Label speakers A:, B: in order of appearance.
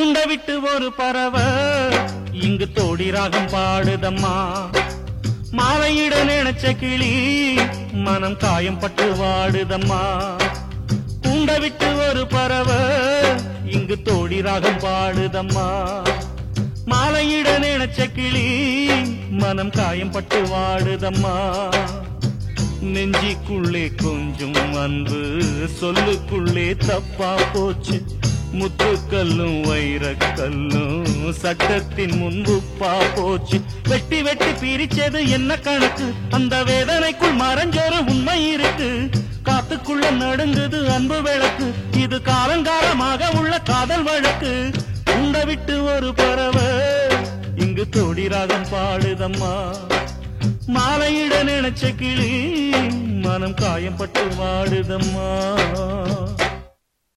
A: கூண்ட விட்டு ஒரு பறவை இங்கு தோடி ராகம் பாடுதம்மா மாலையிட நினைச்ச கிளி மனம் காயம் பட்டு வாடுதம்மா கூண்ட விட்டு ஒரு பறவை இங்கு தோடி ராகம் பாடுதம்மா மாலையிட நினைச்ச கிளி மனம் காயம் பட்டு வாடுதம்மா நெஞ்சிக்குள்ளே கொஞ்சம் அன்பு சொல்லுக்குள்ளே தப்பா போச்சு முத்துக்கல்லும் வைரக்கல்லும் சட்டத்தின் முன்புப்பா போச்சு வெட்டி வெட்டி பிரிச்சது என்ன கணக்கு அந்த வேதனைக்குள் மறைஞ்சொரு உண்மை இருக்கு காத்துக்குள்ள நடுங்குது அன்பு விளக்கு இது காலங்காலமாக உள்ள காதல் வழக்கு உண்ட விட்டு ஒரு பறவை இங்கு தோடி ராகம் பாடுதம்மா மாலையிட நினைச்ச கிளி மனம் காயம்பட்டு வாடுதம்மா